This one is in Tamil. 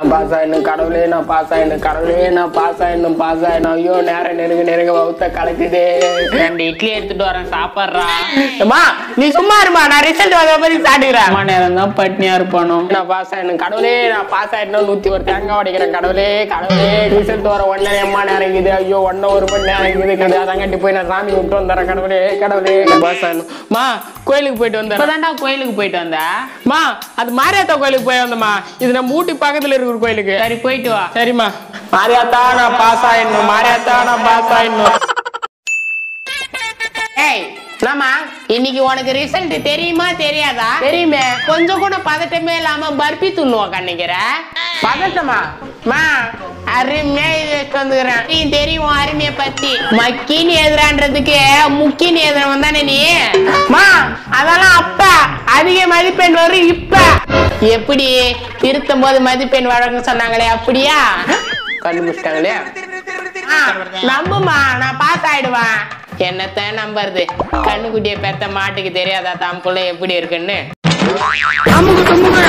பாஸ் ஆயிடணும் கடவுளே நான் பாஸ் ஆயிடணும் கடவுளே நான் பாஸ் ஆயிடணும் பாஸ் ஆயிடணும் ஐயோ நேரம் நெருங்க நெருங்க வவுத்த கலக்குதே ரெண்டு இட்லி எடுத்துட்டு வரேன் சாப்பிட்றா அம்மா நீ சும்மா இருமா நான் ரிசல்ட் வந்த மாதிரி சாப்பிடுறேன் அம்மா நேரம் தான் பட்னியா இருப்பானோ நான் பாஸ் ஆயிடணும் கடவுளே நான் பாஸ் ஆயிடணும் நூத்தி ஒரு தேங்காய் உடைக்கிறேன் கடவுளே கடவுளே ரிசல்ட் வர ஒன்னே அம்மா நேரம் இருக்குது ஐயோ ஒன்ன ஒரு மணி நேரம் இருக்குது அதங்காட்டி போய் நான் சாமி விட்டு வந்துடுறேன் கடவுளே கடவுளே நான் பாஸ் ஆயிடணும் மா கோயிலுக்கு போயிட்டு வந்தேன் இப்பதான்டா கோயிலுக்கு போயிட்டு வந்த மா அது மாரியாத்தா கோயிலுக்கு போய் வந்தம்மா இது நம்ம ஊட்டி பக்கத்துல இருக்கிற கோயிலுக்கு சரி போயிட்டு வா சரிம்மா மாரியாத்தா நான் பாஸ் ஆயிடணும் மாரியாத்தா நான் பாஸ் ஆயிடணும் ஏய் என்னம்மா இன்னைக்கு உனக்கு ரிசல்ட் தெரியுமா தெரியாதா தெரியுமே கொஞ்சம் கூட பதட்டமே இல்லாம பர்பி துண்ணுவோம் கண்ணிக்கிற பதட்டமா மா அருமையா இது வச்சுட்டு வந்துக்கிறேன் நீ தெரியும் அருமையை பத்தி மக்கின்னு எதிரான்றதுக்கு முக்கின்னு எதிரவன் தானே நீ மா அதெல்லாம் அப்ப அதிக மதிப்பெண் வரும் இப்ப எப்படி திருத்தும் போது மதிப்பெண் வழங்க சொன்னாங்களே அப்படியா கண்டுபிடிச்சிட்டாங்களே ஆ, நம்புமா நான் பாஸ் ஆயிடுவேன் என்னத்த நம்புறது கண்ணுக்குட்டியை பெத்த மாட்டுக்கு தெரியாதா தான் புள்ள எப்படி இருக்குன்னு அமுக்கு துமுக்கு